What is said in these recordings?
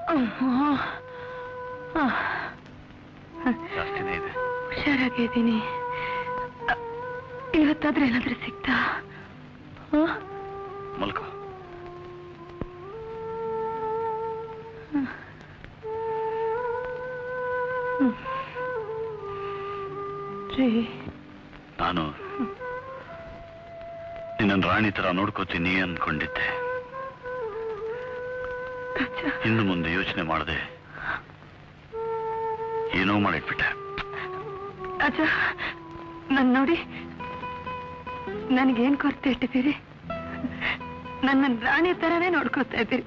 ಜಾಸ್ತಿನೇ ಇದೆ ಹುಷಾರಾಗಿದ್ದೀನಿ ಅ- ಇವತ್ತಾದ್ರೆ ಏನಾದ್ರೂ ಸಿಗ್ತಾ ಆ? ಮಲ್ಕೋ ರೀ ನಾನು ನಿನ್ನ ರಾಣಿ ತರ ನೋಡ್ಕೋತೀನಿ ಅನ್ಕೊಂಡಿದ್ದೆ ಇನ್ನು ಮುಂದೆ ಯೋಚನೆ ಮಾಡದೆ ಏನೋ ಮಾಡಿಟ್ಬಿಟ್ಟೆ ಅಜ್ಜ ನನ್ ನೋಡಿ ನನಗೇನ್ ಕೊರತೆ ಇಟ್ಟಿದ್ದೀರಿ ನನ್ನ ರಾಣಿ ತರನೇ ನೋಡ್ಕೊತಾ ಇದ್ದೀರಿ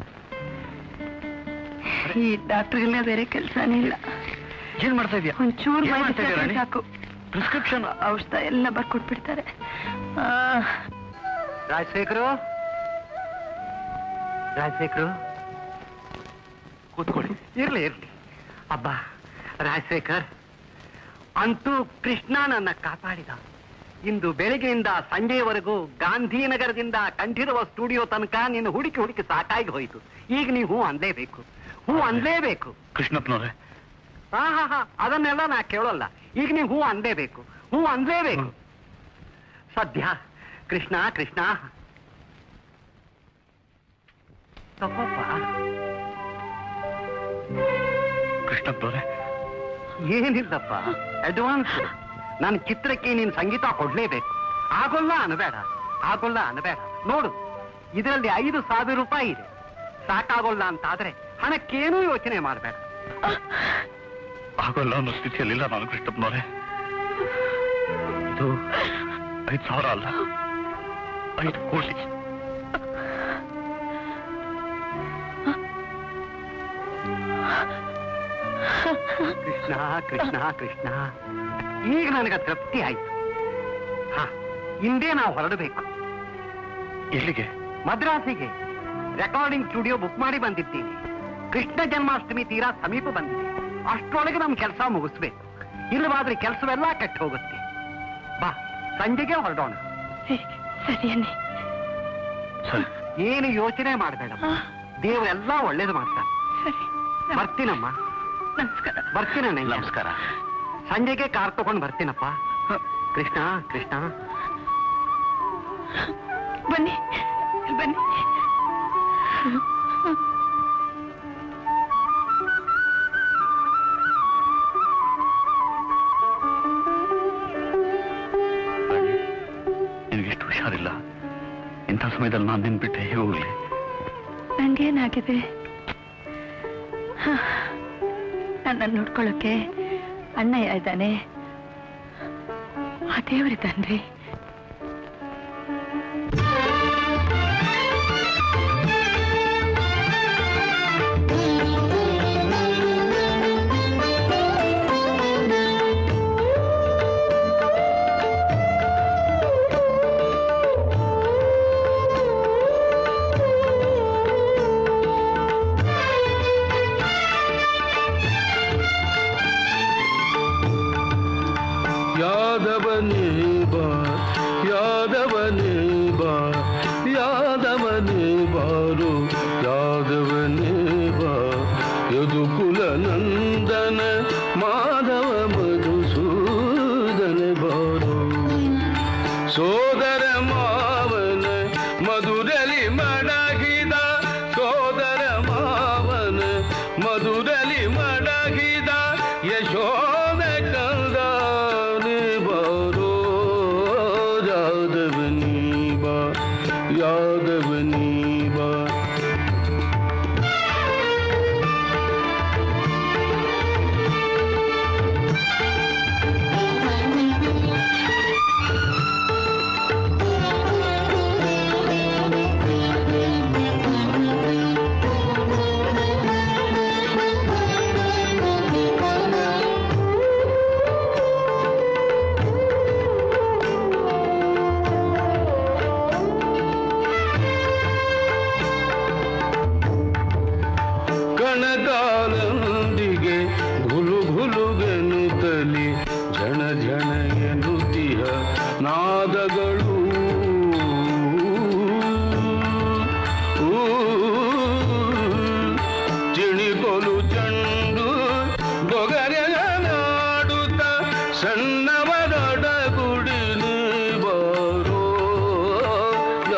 ಈ ಡಾಕ್ಟರ್ಗೆಲ್ಲ ಬೇರೆ ಕೆಲಸನೇ ಇಲ್ಲ ಏನ್ ಮಾಡ್ತಾ ಇದೀಯ ಒಂಚೂರು ಏನ್ ಮೈ ಮಾಡ್ತಾ ಇದೀಯ ಬಿಸಾಕ್ರೆ ರಾಣಿ? ಸಾಕು ಪ್ರಿಸ್ಕ್ರಿಪ್ಷನ್ ಔಷಧ ಎಲ್ಲ ಬರ್ಕೊಟ್ಬಿಡ್ತಾರೆ ಆ, ರಾಜಶೇಖರು ರಾಜಶೇಖರು ಕೂತ್ಕೊಳ್ಳಿ ಇರ್ಲಿ ಇರ್ಲಿ ಅಬ್ಬ ರಾಜಶೇಖರ್ ಅಂತೂ ಕೃಷ್ಣ ನನ್ನ ಕಾಪಾಡಿದ ಇಂದು ಬೆಳಿಗ್ಗೆಯಿಂದ ಸಂಜೆಯವರೆಗೂ ಗಾಂಧಿನಗರದಿಂದ ಕಂಠೀರವ ಸ್ಟುಡಿಯೋ ತನಕ ನಿನ್ನ ಹುಡುಕಿ ಹುಡುಕಿ ಸಾಕಾಗಿ ಹೋಯಿತು ಈಗ ನೀವು ಹೂ ಅನ್ಲೇಬೇಕು ಹೂ ಅನ್ಲೇಬೇಕು ಕೃಷ್ಣಪ್ಪನವ್ರೆ ಹಾ ಹಾ ಹಾ ಅದನ್ನೆಲ್ಲ ನಾ ಕೇಳೋಲ್ಲ ಈಗ ನೀವು ಹೂ ಅನ್ಲೇಬೇಕು ಹೂ ಅನ್ಲೇಬೇಕು ಸದ್ಯ ಕೃಷ್ಣ ಕೃಷ್ಣ ತಪ್ಪಪ್ಪ ಕೃಷ್ಣಪ್ಪನವ್ರೆ ಏನಿಲ್ಲಪ್ಪ ಅಡ್ವಾನ್ಸ್ ನನ್ನ ಚಿತ್ರಕ್ಕೆ ನೀನು ಸಂಗೀತ ಕೊಡ್ಲೇಬೇಕು ಆಗೋಲ್ಲ ಅನ್ಬೇಡ ಆಗೋಲ್ಲ ಅನ್ಬೇಡ ನೋಡು ಇದರಲ್ಲಿ ಐದು ಸಾವಿರ ರೂಪಾಯಿ ಇದೆ ಸಾಕಾಗೋಲ್ಲ ಅಂತಾದ್ರೆ ಹಣಕ್ಕೇನೂ ಯೋಚನೆ ಮಾಡಬೇಡ ಆಗೋಲ್ಲ ಅನ್ನೋ ಸ್ಥಿತಿಯಲ್ಲಿಲ್ಲ ನಾನು ಕೃಷ್ಣಪ್ಪನವ್ರೆ ಇದು ಐದು ಸಾವಿರ ಅಲ್ಲ ಐದು ಕೋಟಿ ಕೃಷ್ಣ ಕೃಷ್ಣ ಕೃಷ್ಣ ಈಗ ನನಗೆ ತೃಪ್ತಿ ಆಯ್ತು ಹಾ ಹಿಂದೆ ನಾವು ಹೊರಡಬೇಕು ಎಲ್ಲಿಗೆ ಮದ್ರಾಸಿಗೆ ರೆಕಾರ್ಡಿಂಗ್ ಸ್ಟುಡಿಯೋ ಬುಕ್ ಮಾಡಿ ಬಂದಿದ್ದೀನಿ ಕೃಷ್ಣ ಜನ್ಮಾಷ್ಟಮಿ ತೀರಾ ಸಮೀಪ ಬಂದಿದೆ ಅಷ್ಟರೊಳಗೆ ನಮ್ ಕೆಲಸ ಮುಗಿಸ್ಬೇಕು ಇಲ್ಲವಾದ್ರೆ ಕೆಲಸವೆಲ್ಲ ಕೆಟ್ಟು ಹೋಗುತ್ತೆ ಬಾ ಸಂಜೆಗೆ ಹೊರಡೋಣ ಏ, ಸರಿ ಅನ್ನಿ ಸರಿ ಏನು ಯೋಚನೆ ಮಾಡಬೇಡ ಆ, ದೇವರೆಲ್ಲ ಒಳ್ಳೇದು ಮಾಡ್ತಾರೆ ಸರಿ ಬರ್ತೀನಮ್ಮ ನಮಸ್ಕಾರ ಬರ್ತೀನಣ್ಣ ನಮಸ್ಕಾರ ಸಂಜೆಗೆ ಕಾರ್ ತಗೊಂಡು ಬರ್ತೀನಪ್ಪ ಕೃಷ್ಣ ಕೃಷ್ಣ ಬನ್ನಿ ಇಲ್ಲಿ ಬನ್ನಿ ರಾಣಿ, ನಿನಗಿಷ್ಟು ಹುಷಾರಿಲ್ಲ ಇಂಥ ಸಮಯದಲ್ಲಿ ನಾನು ನಿನ್ಬಿಟ್ಟೆ ಹೇಗೆ ಹೋಗ್ಲಿ ನಂಗೇನಾಗಿದೆ ನನ್ನನ್ನು ನೋಡ್ಕೊಳ್ಳೋಕೆ ಅಣ್ಣಯ್ಯ ಇದ್ದಾನೆ ಆ ದೇವರಿದ್ದಾನ್ರಿ ಯಾದವನೇ ಬಾ ಯಾದವನೇ ಬಾ ಯಾದವನೇ ಬಾರು ಯಾದವನೇ ಬಾ ಯದುಕುಲ ನಂದನ ಮಾಧವ ಮಧುಸೂದನ ಬಾರು ಸೋದರ ಮಾವನ ಮಧುರಲಿ ಮಡಗಿದ ಸೋದರ ಮಾವನ ಮಧುರಲಿ ಮಡಗಿದ ಯಶೋದ ಕಂದಾನೆ ಬಾರೋ ಯಾದವನಿ ಬಾ ಯಾದವನಿ ಬಾ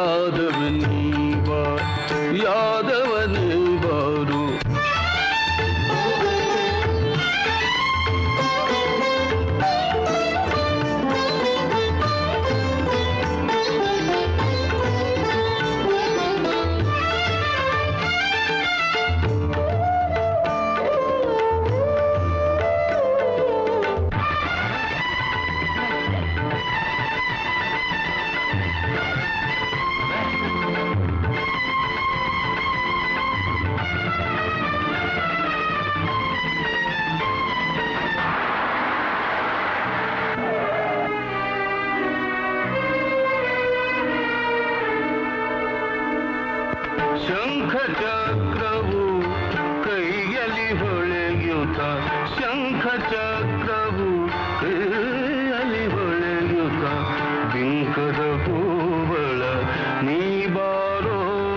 ಯಾದವನೇ ಬಾ ಯಾದವನೇ ಬಾರು ಶಂಖ ಚಕ್ರವು ಕೈಯಲ್ಲಿ ಹೊಳೆಯುತ್ತ ಶಂಖ ಚಕ್ರವು ಕೈಯಲ್ಲಿ ಹೊಳೆಯುತ್ತ ಬಿಂಕದ ಹೂವಳ ನೀ ಬಾರೋ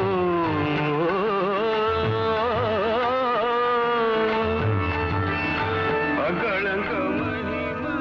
ಅಗಳಂಕ ಮಹಿಮೆ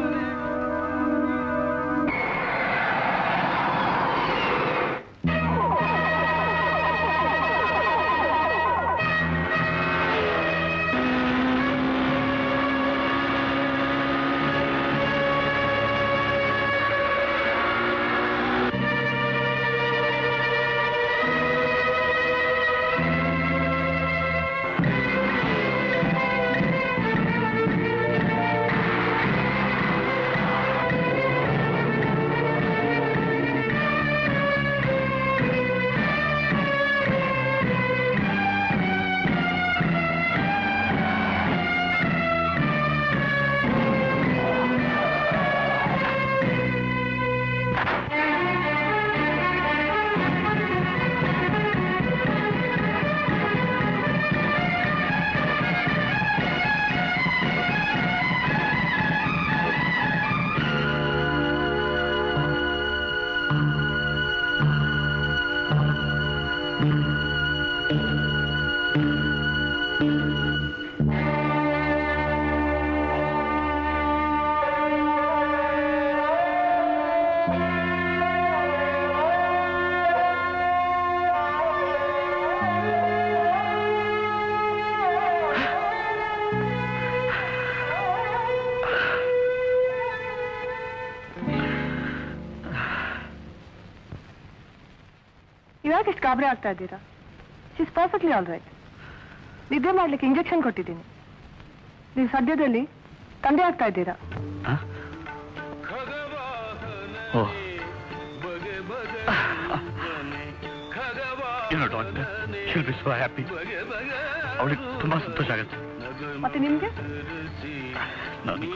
ಇವಾಗ ಎಷ್ಟು ಗಾಬರಿ ಆಗ್ತಾ ಇದ್ದೀರಾ ಶಿಸ್ ಪರ್ಫೆಕ್ಟ್ಲಿ ಆಲ್ ರೈಟ್ ನಿದ್ದೆ ಮಾಡ್ಲಿಕ್ಕೆ ಇಂಜೆಕ್ಷನ್ ಕೊಟ್ಟಿದ್ದೀನಿ ನೀವು ಸದ್ಯದಲ್ಲಿ ತಂದೆ ಆಗ್ತಾ ಇದ್ದೀರಾ ಓ ಏನೋ doctor she'll be so happy ಅವಳಿಗೆ ತುಂಬಾ ಸಂತೋಷ ಆಗುತ್ತೆ ಮತ್ತೆ ನಿಮ್ಗೆ ನನಗೂ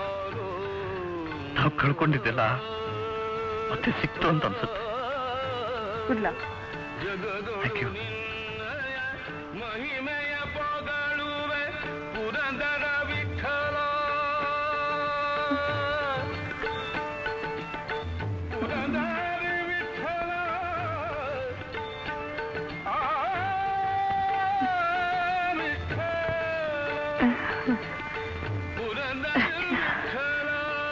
ನಾವು ಕಳ್ಕೊಂಡಿದ್ದೆಲ್ಲ ಮತ್ತೆ ಸಿಕ್ತು ಅಂತ ಅನ್ಸುತ್ತೆ ಗುಡ್ ಲಕ್ ಥ್ಯಾಂಕ್ ಯು ಮಹಿಮೆಯ ಪೊಗಳುವೆ ಪುರಂದರ ವಿಠಲ ಪುರಂದರ ವಿಠಲ ಆ ವಿಠಲ ಪುರಂದರ ವಿಠಲ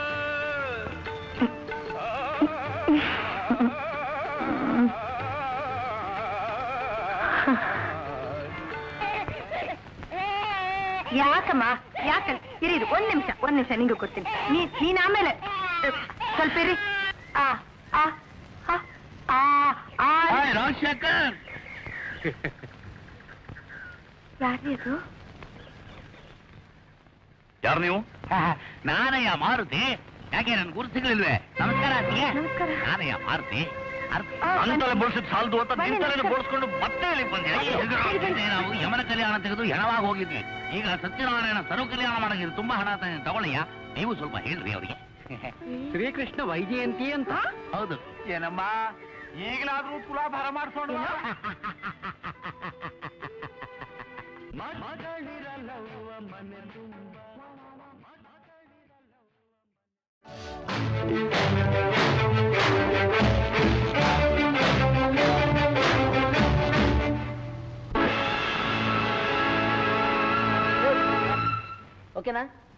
ಯಾಕಮ್ಮ ಯಾಕೆ ಇರಿ ಇರಿ, ಒಂದ್ ನಿಮಿಷ ಒಂದ್ ನಿಮಿಷ ನಿಂಗೂ ಕೊಡ್ತೀನಿ ನೀ ನೀನ್ ಆಮೇಲೆ ಅಹ್, ಸ್ವಲ್ಪ ಇರಿ ಆ ಆ ಆ, ಆ ಆ ರಾಜಶೇಖರ್ ಯಾರ್ರೀ ಅದು ಯಾರು ನೀವು ನಾನಯ್ಯ ಮಾರುತಿ ಯಾಕೆ ನನ್ ಗುರು ಸಿಗ್ಲಿಲ್ವೇ ನಮಸ್ಕಾರ ಅತ್ತಿಗೆ ನಮಸ್ಕಾರ. ನಾನಯ್ಯ ಮಾರುತಿ ಆ, ಅಂತಲೇ ಬೋಳ್ಸಿದ್ ಸಾಲದು ಅಂತ ಬನ್ನಿ, ನಿಂತಲೇ ನಮಸ್ಕಾರ. ಬೋಳ್ಸ್ಕೊಂಡು ಮತ್ತೆ ಇಲ್ಲಿಗೆ ಬಂದೆ ಬನ್ನಿ, ಬನ್ನಿ. ನಾವು ಯಮನ ಕಲ್ಯಾಣ ತೆಗೆದು ಹೆಣವಾಗಿ ಹೋಗಿದ್ವಿ ಈಗ ಸತ್ಯನಾರಾಯಣ ಸರ್ವ ಕಲ್ಯಾಣ ಮಾಡೋದು ತುಂಬಾ ಹಣ ತ- ತಗೊಳ್ಳಯ್ಯ ನೀವು ಸ್ವಲ್ಪ ಹೇಳ್ರಿ ಅವರಿಗೆ ಶ್ರೀಕೃಷ್ಣ ವೈಜಯಂತಿ ಅಂತ ಹೌದು ಏನಮ್ಮ ಈಗಲಾದ್ರೂ ತುಲಾಭಾರ ಮಾಡಿಸೋಣ ಓಕೆನಾ